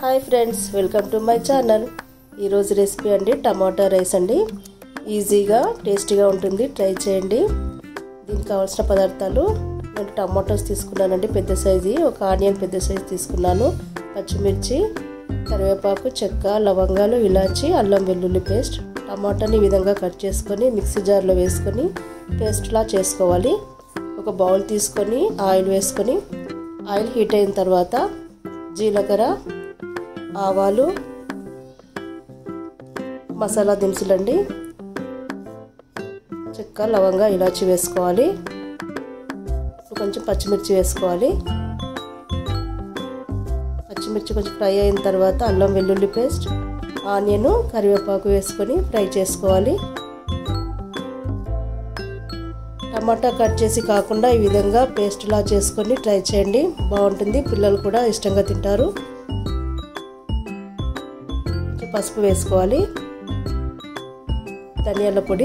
hi friends welcome to my channel ఈరోజు recipe అండి tomato rice అండి ఈజీగా టేస్టీగా ఉంటుంది ట్రై చేయండి దీనికి కావాల్సిన పదార్థాలు నేను టమాటోస్ తీసుకున్నానండి పెద్ద సైజు ఒక ఆనియన్ పెద్ద సైజు తీసుకున్నాను పచ్చిమిర్చి కరివేపాకు చెక్క లవంగాలు ఇలాచి అల్లం వెల్లుల్లి పేస్ట్ టమాటాని ఈ విధంగా కట్ చేసుకొని మిక్సీ జార్లో వేసుకొని పేస్ట్లా చేసుకోవాలి ఒక బౌల్ తీసుకొని ఆయిల్ వేసుకొని ఆయిల్ హీట్ అయిన తర్వాత జీలకర్ర ఆవాలు మసాలా దినుసులండి చెక్క లవంగా ఇలాచి వేసుకోవాలి కొంచెం పచ్చిమిర్చి వేసుకోవాలి పచ్చిమిర్చి కొంచెం ఫ్రై అయిన తర్వాత అల్లం వెల్లుల్లి పేస్ట్ ఆనియన్ కరివేపాకు వేసుకొని ఫ్రై చేసుకోవాలి టమాటా కట్ చేసి కాకుండా ఈ విధంగా పేస్ట్లా చేసుకొని ట్రై చేయండి బాగుంటుంది పిల్లలు కూడా ఇష్టంగా తింటారు పసుపు వేసుకోవాలి ధనియాల పొడి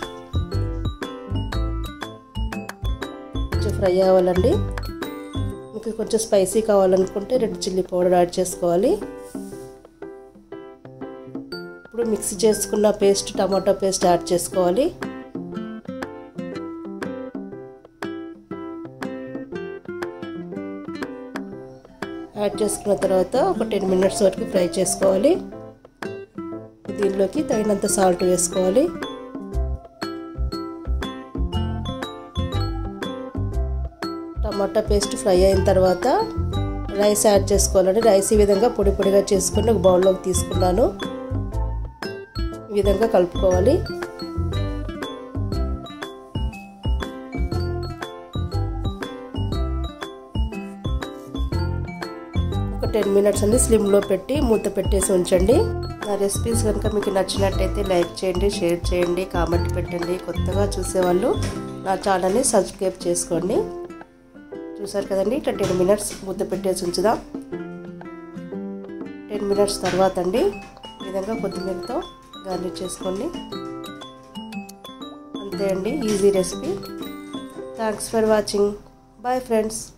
కొంచెం ఫ్రై అవ్వాలండి మీకు కొంచెం స్పైసీ కావాలనుకుంటే రెడ్ చిల్లీ పౌడర్ యాడ్ చేసుకోవాలి ఇప్పుడు మిక్సీ చేసుకున్న పేస్ట్ టమాటో పేస్ట్ యాడ్ చేసుకోవాలి యాడ్ చేసుకున్న తర్వాత ఒక టెన్ మినిట్స్ వరకు ఫ్రై చేసుకోవాలి దీనిలోకి తగినంత సాల్ట్ వేసుకోవాలి టమాటా పేస్ట్ ఫ్రై అయిన తర్వాత రైస్ యాడ్ చేసుకోవాలండి రైస్ ఈ విధంగా పొడి పొడిగా చేసుకుని ఒక బౌల్లోకి తీసుకున్నాను ఈ విధంగా కలుపుకోవాలి ఒక టెన్ మినిట్స్ అండి స్లిమ్లో పెట్టి మూత పెట్టేసి ఉంచండి నా రెసిపీస్ కనుక మీకు నచ్చినట్టయితే లైక్ చేయండి షేర్ చేయండి కామెంట్ పెట్టండి కొత్తగా చూసేవాళ్ళు నా ఛానల్ని సబ్స్క్రైబ్ చేసుకోండి చూసారు కదండి ఇట్లా టెన్ మినిట్స్ మూత పెట్టేసి ఉంచుదాం టెన్ మినిట్స్ తర్వాత అండి ఈ విధంగా కొత్తిమీరతో గార్నిష్ చేసుకోండి అంతే అండి easy recipe thanks for watching bye friends